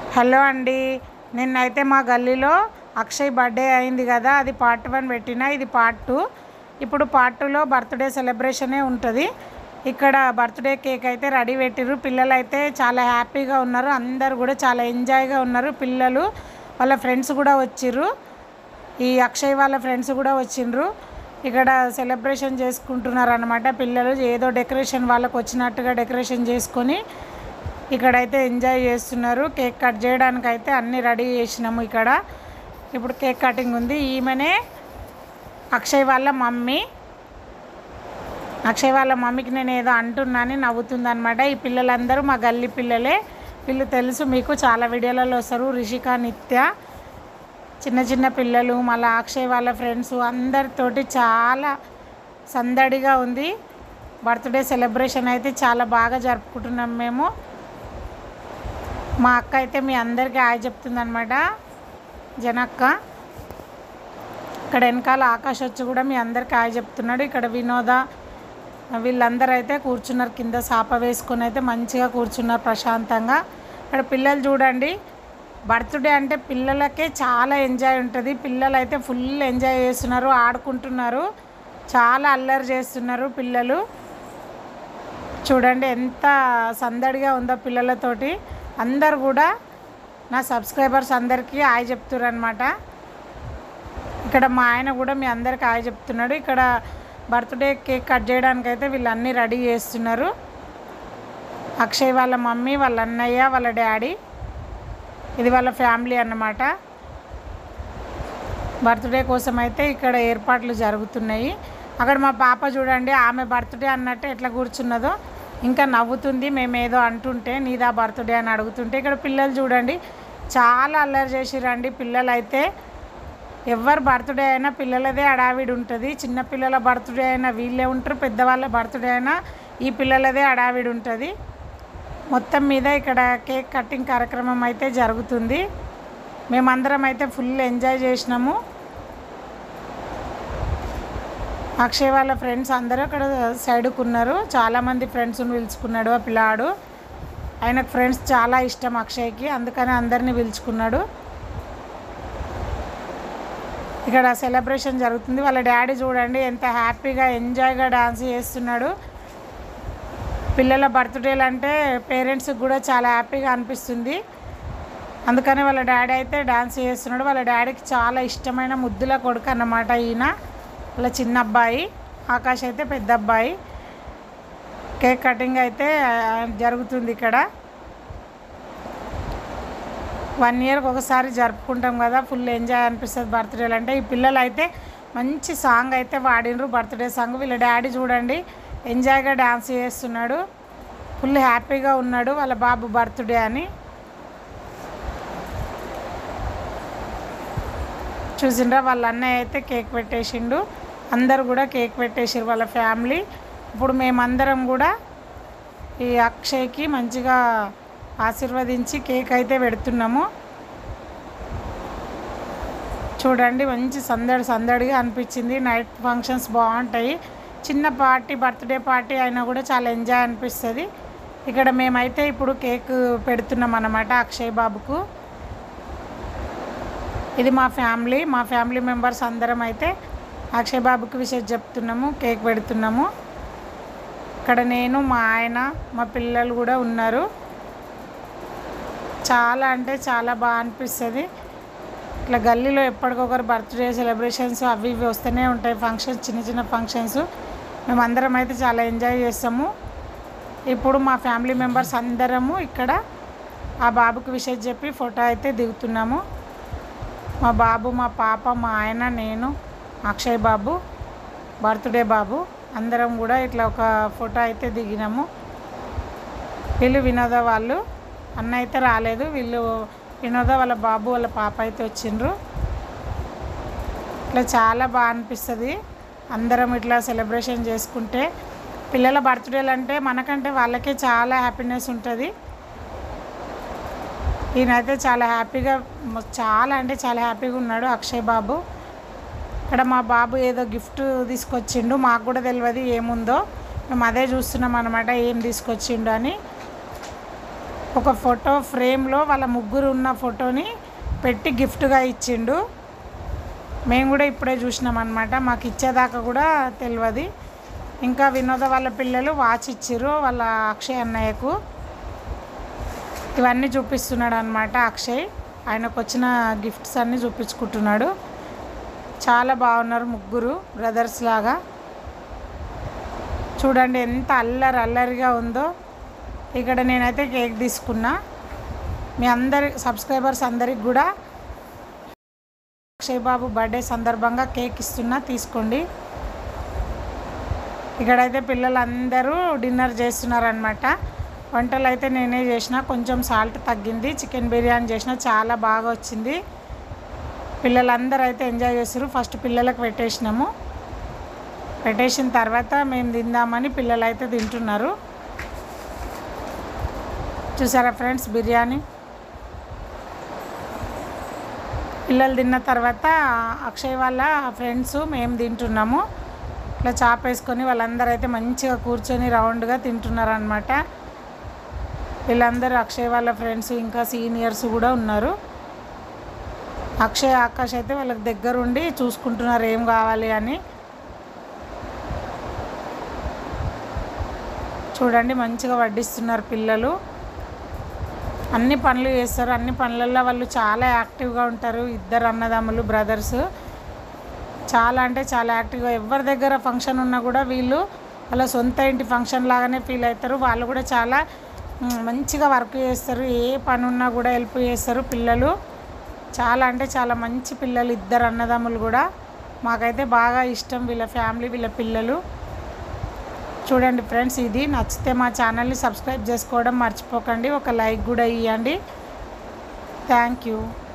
hello అండి నిన్నైతే మా గల్లీలో అక్షయ్ బర్త్డే అయింది కదా అది పార్ట్ వన్ పెట్టిన ఇది పార్ట్ టూ ఇప్పుడు పార్ట్ టూలో బర్త్డే సెలబ్రేషనే ఉంటుంది ఇక్కడ బర్త్డే కేక్ అయితే రెడీ పెట్టిర్రు పిల్లలు అయితే చాలా హ్యాపీగా ఉన్నారు అందరు కూడా చాలా ఎంజాయ్గా ఉన్నారు పిల్లలు వాళ్ళ ఫ్రెండ్స్ కూడా వచ్చిర్రు ఈ అక్షయ్ వాళ్ళ ఫ్రెండ్స్ కూడా వచ్చిండ్రు ఇక్కడ సెలబ్రేషన్ చేసుకుంటున్నారు అనమాట పిల్లలు ఏదో డెకరేషన్ వాళ్ళకు వచ్చినట్టుగా డెకరేషన్ చేసుకొని ఇక్కడైతే ఎంజాయ్ చేస్తున్నారు కేక్ కట్ చేయడానికి అయితే అన్నీ రెడీ చేసినాము ఇక్కడ ఇప్పుడు కేక్ కటింగ్ ఉంది ఈమెనే అక్షయ్ వాళ్ళ మమ్మీ అక్షయ్ వాళ్ళ మమ్మీకి నేను ఏదో అంటున్నాను నవ్వుతుంది అనమాట ఈ పిల్లలందరూ మా గల్లీ పిల్లలే వీళ్ళు తెలుసు మీకు చాలా వీడియోలలో వస్తారు రిషిక నిత్య చిన్న చిన్న పిల్లలు మళ్ళీ అక్షయ్ వాళ్ళ ఫ్రెండ్స్ అందరితోటి చాలా సందడిగా ఉంది బర్త్డే సెలబ్రేషన్ అయితే చాలా బాగా జరుపుకుంటున్నాం మేము మా అక్క అయితే మీ అందరికీ హాయ్ చెప్తుందనమాట జనక్క ఇక్కడ వెనకాల ఆకాష్ వచ్చి కూడా మీ అందరికీ హాయ్ చెప్తున్నాడు ఇక్కడ వినోద వీళ్ళందరూ అయితే కూర్చున్నారు కింద సాప వేసుకొని అయితే మంచిగా కూర్చున్నారు ప్రశాంతంగా ఇక్కడ పిల్లలు చూడండి బర్త్డే అంటే పిల్లలకే చాలా ఎంజాయ్ ఉంటుంది పిల్లలు అయితే ఫుల్ ఎంజాయ్ చేస్తున్నారు ఆడుకుంటున్నారు చాలా అల్లరి చేస్తున్నారు పిల్లలు చూడండి ఎంత సందడిగా ఉందో పిల్లలతోటి అందరు కూడా నా సబ్స్క్రైబర్స్ అందరికీ హాయ్ చెప్తున్నారు అనమాట ఇక్కడ మా ఆయన కూడా మీ అందరికి హాయ్ చెప్తున్నాడు ఇక్కడ బర్త్డే కేక్ కట్ చేయడానికి అయితే వీళ్ళు అన్నీ రెడీ చేస్తున్నారు అక్షయ్ వాళ్ళ మమ్మీ వాళ్ళ అన్నయ్య వాళ్ళ డాడీ ఇది వాళ్ళ ఫ్యామిలీ అన్నమాట బర్త్డే కోసం అయితే ఇక్కడ ఏర్పాట్లు జరుగుతున్నాయి అక్కడ మా పాప చూడండి ఆమె బర్త్డే అన్నట్టు ఎట్లా కూర్చున్నదో ఇంకా నవ్వుతుంది మేము ఏదో అంటుంటే నీదా బర్త్డే అని అడుగుతుంటే ఇక్కడ పిల్లలు చూడండి చాలా అల్లరి చేసిరండి పిల్లలు అయితే ఎవరు బర్త్డే అయినా పిల్లలదే అడావిడి ఉంటుంది చిన్న పిల్లల బర్త్డే అయినా వీళ్ళే ఉంటారు పెద్దవాళ్ళ బర్త్డే అయినా ఈ పిల్లలదే అడావిడి ఉంటుంది మొత్తం మీద ఇక్కడ కేక్ కటింగ్ కార్యక్రమం అయితే జరుగుతుంది మేమందరం అయితే ఫుల్ ఎంజాయ్ చేసినాము అక్షయ్ వాళ్ళ ఫ్రెండ్స్ అందరూ అక్కడ సైడ్కు ఉన్నారు చాలామంది ఫ్రెండ్స్ని పిలుచుకున్నాడు ఆ పిల్లాడు ఆయనకు ఫ్రెండ్స్ చాలా ఇష్టం అక్షయ్కి అందుకని అందరినీ పిలుచుకున్నాడు ఇక్కడ సెలబ్రేషన్ జరుగుతుంది వాళ్ళ డాడీ చూడండి ఎంత హ్యాపీగా ఎంజాయ్గా డాన్స్ చేస్తున్నాడు పిల్లల బర్త్డేలు అంటే పేరెంట్స్కి కూడా చాలా హ్యాపీగా అనిపిస్తుంది అందుకని వాళ్ళ డాడీ అయితే డాన్స్ చేస్తున్నాడు వాళ్ళ డాడీకి చాలా ఇష్టమైన ముద్దుల కొడుకు అన్నమాట ఈయన వాళ్ళ చిన్న అబ్బాయి ఆకాష్ అయితే పెద్ద అబ్బాయి కేక్ కటింగ్ అయితే ఆ, జరుగుతుంది ఇక్కడ వన్ ఇయర్కి ఒకసారి జరుపుకుంటాం కదా ఫుల్ ఎంజాయ్ అనిపిస్తుంది బర్త్డేలు అంటే ఈ పిల్లలు అయితే మంచి సాంగ్ అయితే వాడినరు బర్త్డే సాంగ్ వీళ్ళ డాడీ చూడండి ఎంజాయ్గా డ్యాన్స్ చేస్తున్నాడు ఫుల్ హ్యాపీగా ఉన్నాడు వాళ్ళ బాబు బర్త్డే అని చూసిండ్రా వాళ్ళ అన్నయ్య అయితే కేక్ పెట్టేసిండు అందరు కూడా కేక్ పెట్టేసారు వాళ్ళ ఫ్యామిలీ ఇప్పుడు మేమందరం కూడా ఈ అక్షయ్కి మంచిగా ఆశీర్వదించి కేక్ అయితే పెడుతున్నాము చూడండి మంచి సందడి సందడిగా అనిపించింది నైట్ ఫంక్షన్స్ బాగుంటాయి చిన్న పార్టీ బర్త్డే పార్టీ అయినా కూడా చాలా ఎంజాయ్ అనిపిస్తుంది ఇక్కడ మేమైతే ఇప్పుడు కేక్ పెడుతున్నాం అన్నమాట అక్షయ్ బాబుకు ఇది మా ఫ్యామిలీ మా ఫ్యామిలీ మెంబర్స్ అందరం అయితే అక్షయ్ బాబుకి విషయం చెప్తున్నాము కేక్ పెడుతున్నాము ఇక్కడ నేను మా ఆయన మా పిల్లలు కూడా ఉన్నారు చాలా అంటే చాలా బాగా అనిపిస్తుంది ఇట్లా గల్లీలో ఎప్పటికొకరు బర్త్డే సెలబ్రేషన్స్ అవి ఇవి వస్తూనే ఉంటాయి ఫంక్షన్స్ చిన్న చిన్న ఫంక్షన్స్ మేమందరం అయితే చాలా ఎంజాయ్ చేస్తాము ఇప్పుడు మా ఫ్యామిలీ మెంబర్స్ అందరము ఇక్కడ ఆ బాబుకి విషయం చెప్పి ఫోటో అయితే దిగుతున్నాము మా బాబు మా పాప మా ఆయన నేను అక్షయ్ బాబు బర్త్డే బాబు అందరం కూడా ఇట్లా ఒక ఫోటో అయితే దిగినాము వీళ్ళు వినోద వాళ్ళు అన్న అయితే రాలేదు వీళ్ళు వినోద వాళ్ళ బాబు వాళ్ళ పాప అయితే వచ్చిండ్రు ఇట్లా చాలా బాగా అనిపిస్తుంది అందరం ఇట్లా సెలబ్రేషన్ చేసుకుంటే పిల్లల బర్త్డేలు అంటే మనకంటే వాళ్ళకే చాలా హ్యాపీనెస్ ఉంటుంది ఈయనైతే చాలా హ్యాపీగా మ- చాలా అంటే చాలా హ్యాపీగా ఉన్నాడు అక్షయ్ బాబు ఇక్కడ మా బాబు ఏదో గిఫ్ట్ తీసుకొచ్చిండు మాకు కూడా తెలియదు ఏముందో మేము అదే చూస్తున్నాం అనమాట ఏం తీసుకొచ్చిండు అని ఒక ఫోటో ఫ్రేమ్లో వాళ్ళ ముగ్గురు ఉన్న ఫోటోని పెట్టి గిఫ్ట్గా ఇచ్చిండు మేము కూడా ఇప్పుడే చూసినాం అనమాట మాకు ఇచ్చేదాకా కూడా తెలియదు ఇంకా వినోద వాళ్ళ పిల్లలు వాచ్ ఇచ్చిర్రు వాళ్ళ అక్షయ్ అన్నయ్యకు ఇవన్నీ చూపిస్తున్నాడు అనమాట అక్షయ్ ఆయనకు వచ్చిన గిఫ్ట్స్ అన్నీ చూపించుకుంటున్నాడు చాలా బాగున్నారు ముగ్గురు బ్రదర్స్ లాగా చూడండి ఎంత అల్లరి అల్లరిగా ఉందో ఇక్కడ నేనైతే కేక్ తీసుకున్నా మీ అందరి సబ్స్క్రైబర్స్ అందరికి కూడా అక్షయ్ బాబు బర్త్డే సందర్భంగా కేక్ ఇస్తున్నా తీసుకోండి ఇక్కడైతే పిల్లలందరూ డిన్నర్ చేస్తున్నారనమాట వంటలు అయితే నేనే చేసిన కొంచెం సాల్ట్ తగ్గింది చికెన్ బిర్యానీ చేసిన చాలా బాగా వచ్చింది పిల్లలందరూ అయితే ఎంజాయ్ చేస్తారు ఫస్ట్ పిల్లలకు పెట్టేసినాము పెట్టేసిన తర్వాత మేము తిందామని పిల్లలు అయితే తింటున్నారు చూసారా ఫ్రెండ్స్ బిర్యానీ పిల్లలు తిన్న తర్వాత అక్షయ్ వాళ్ళ ఫ్రెండ్స్ మేము తింటున్నాము ఇట్లా చాప్ వేసుకొని వాళ్ళందరూ అయితే మంచిగా కూర్చొని రౌండ్గా తింటున్నారు అనమాట వీళ్ళందరూ అక్షయ్ వాళ్ళ ఫ్రెండ్స్ ఇంకా సీనియర్స్ కూడా ఉన్నారు అక్షయ్ ఆకాష్ అయితే వాళ్ళకి దగ్గరుండి చూసుకుంటున్నారు ఏం కావాలి అని చూడండి మంచిగా వడ్డిస్తున్నారు పిల్లలు అన్ని పనులు చేస్తారు అన్ని పనులలో వాళ్ళు చాలా యాక్టివ్గా ఉంటారు ఇద్దరు అన్నదమ్ములు బ్రదర్స్ చాలా అంటే చాలా యాక్టివ్గా ఎవరి దగ్గర ఫంక్షన్ ఉన్నా కూడా వీళ్ళు వాళ్ళ సొంత ఇంటి ఫంక్షన్ లాగానే ఫీల్ అవుతారు వాళ్ళు కూడా చాలా మ్, మంచిగా వర్క్ చేస్తారు ఏ పని ఉన్నా కూడా హెల్ప్ చేస్తారు పిల్లలు చాలా అంటే చాలా మంచి పిల్లలు ఇద్దరు అన్నదమ్ములు కూడా మాకైతే బాగా ఇష్టం వీళ్ళ ఫ్యామిలీ వీళ్ళ పిల్లలు చూడండి ఫ్రెండ్స్ ఇది నచ్చితే మా ఛానల్ని సబ్స్క్రైబ్ చేసుకోవడం మర్చిపోకండి ఒక లైక్ కూడా ఇవ్వండి థ్యాంక్ యూ